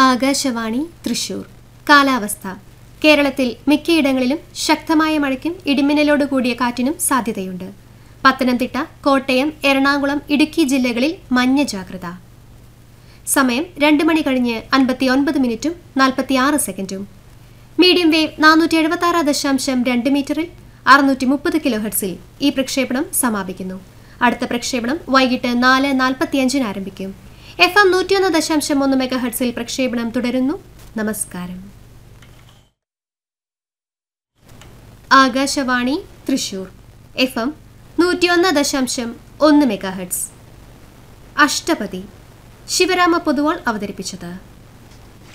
ആകാശവാണി തൃശൂർ കാലാവസ്ഥ കേരളത്തിൽ മിക്കയിടങ്ങളിലും ശക്തമായ മഴയ്ക്കും ഇടിമിന്നലോട് കൂടിയ കാറ്റിനും സാധ്യതയുണ്ട് പത്തനംതിട്ട കോട്ടയം എറണാകുളം ഇടുക്കി ജില്ലകളിൽ മഞ്ഞ ജാഗ്രത സമയം രണ്ട് മണി കഴിഞ്ഞ് അൻപത്തി ഒൻപത് മിനിറ്റും നാൽപ്പത്തിയാറ് സെക്കൻഡും മീഡിയം വേവ് നാനൂറ്റി എഴുപത്തി ആറ് ദശാംശം രണ്ട് മീറ്ററിൽ അറുന്നൂറ്റി മുപ്പത് കിലോ ഹെർട്സിൽ ഈ പ്രക്ഷേപണം സമാപിക്കുന്നു അടുത്ത പ്രക്ഷേപണം വൈകിട്ട് നാല് നാൽപ്പത്തിയഞ്ചിന് ആരംഭിക്കും എഫ് എം നൂറ്റിയൊന്ന് ദശാംശം ഒന്ന് മെഗാ ഹെർട്സിൽ പ്രക്ഷേപണം തുടരുന്നു നമസ്കാരം ആകാശവാണി തൃശൂർ എഫ് എം നൂറ്റിയൊന്ന് ദശാംശം ഒന്ന് മെഗാ ഹെർട്സ് അഷ്ടപതി ശിവരാമ പൊതുവാൾ അവതരിപ്പിച്ചത്